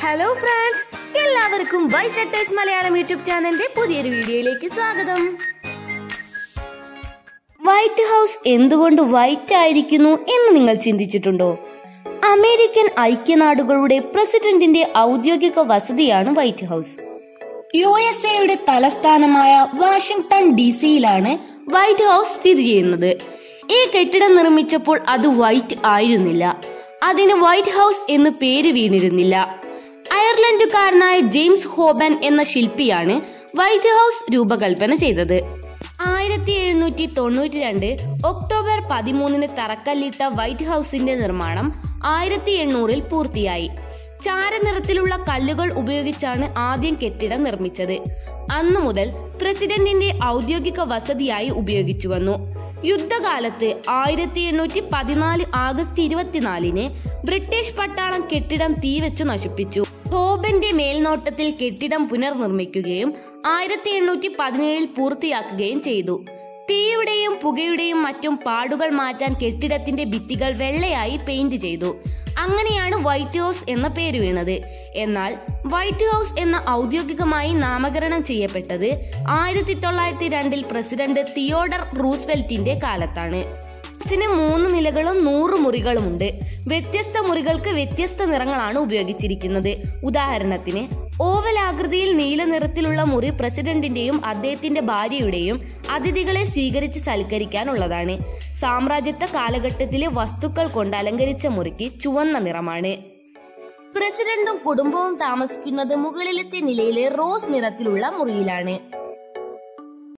hello friends എല്ലാവർക്കും വൈ സെറ്റേഴ്സ് മലയാളം യൂട്യൂബ് ചാനലിന്റെ പുതിയൊരു വീഡിയോയിലേക്ക് സ്വാഗതം വൈറ്റ് ഹൗസ് എന്തുകൊണ്ട് വൈറ്റ് ആയിരിക്കുന്നു എന്ന് നിങ്ങൾ ചിന്തിച്ചിട്ടുണ്ടോ അമേരിക്കൻ ഐക്യനാടുകളുടെ പ്രസിഡന്റിന്റെ ഔദ്യോഗിക വസതിയാണ് വൈറ്റ് ഹൗസ് യു എസ് എയുടെ തലസ്ഥാനമായ വാഷിംഗ്ടൺ ഡി സിയിലാണ് വൈറ്റ് ഹൗസ് സ്ഥിതി ചെയ്യുന്നത് ഈ കെട്ടിടം നിർമ്മിച്ചപ്പോൾ അത് വൈറ്റ് ആയിരുന്നില്ല അതിന് വൈറ്റ് ഹൗസ് എന്ന് പേര് വീണിരുന്നില്ല അയർലൻഡുകാരനായ ജെയിംസ് ഹോബൻ എന്ന ശില്പിയാണ് വൈറ്റ് ഹൗസ് രൂപകൽപ്പന ചെയ്തത് ആയിരത്തി എഴുന്നൂറ്റി തൊണ്ണൂറ്റി രണ്ട് ഒക്ടോബർ പതിമൂന്നിന് തറക്കല്ലിട്ട വൈറ്റ് ഹൗസിന്റെ നിർമ്മാണം ആയിരത്തി എണ്ണൂറിൽ പൂർത്തിയായി ചാരനിറത്തിലുള്ള കല്ലുകൾ ഉപയോഗിച്ചാണ് ആദ്യം കെട്ടിടം നിർമ്മിച്ചത് അന്നു മുതൽ പ്രസിഡന്റിന്റെ ഔദ്യോഗിക വസതിയായി ഉപയോഗിച്ചു വന്നു യുദ്ധകാലത്ത് ആയിരത്തി എണ്ണൂറ്റി പതിനാല് ആഗസ്റ്റ് ഇരുപത്തിനാലിന് ബ്രിട്ടീഷ് പട്ടാളം കെട്ടിടം തീവെച്ചു നശിപ്പിച്ചു ഹോബന്റെ മേൽനോട്ടത്തിൽ കെട്ടിടം പുനർനിർമ്മിക്കുകയും ആയിരത്തി എണ്ണൂറ്റി പതിനേഴിൽ പൂർത്തിയാക്കുകയും ചെയ്തു തീയുടെയും പുകയുടെയും മറ്റും പാടുകൾ മാറ്റാൻ കെട്ടിടത്തിന്റെ ഭിത്തികൾ വെള്ളയായി പെയിന്റ് ചെയ്തു അങ്ങനെയാണ് വൈറ്റ് ഹൗസ് എന്ന പേര് വീണത് എന്നാൽ വൈറ്റ് ഹൗസ് എന്ന ഔദ്യോഗികമായി നാമകരണം ചെയ്യപ്പെട്ടത് ആയിരത്തി തൊള്ളായിരത്തി രണ്ടിൽ പ്രസിഡന്റ് തിയോഡർ റൂസ്വെൽറ്റിന്റെ കാലത്താണ് ഇതിന് മൂന്ന് നിലകളും നൂറ് മുറികളുമുണ്ട് വ്യത്യസ്ത മുറികൾക്ക് വ്യത്യസ്ത നിറങ്ങളാണ് ഉപയോഗിച്ചിരിക്കുന്നത് ഉദാഹരണത്തിന് ഓവൽ ആകൃതിയിൽ നീല നിറത്തിലുള്ള മുറി പ്രസിഡന്റിന്റെയും അദ്ദേഹത്തിന്റെ ഭാര്യയുടെയും അതിഥികളെ സ്വീകരിച്ച് സൽക്കരിക്കാനുള്ളതാണ് സാമ്രാജ്യത്വ കാലഘട്ടത്തിലെ വസ്തുക്കൾ കൊണ്ട് അലങ്കരിച്ച മുറിക്ക് ചുവന്ന നിറമാണ് പ്രസിഡന്റും കുടുംബവും താമസിക്കുന്നത് മുകളിലത്തെ നിലയിലെ റോസ് നിറത്തിലുള്ള മുറിയിലാണ്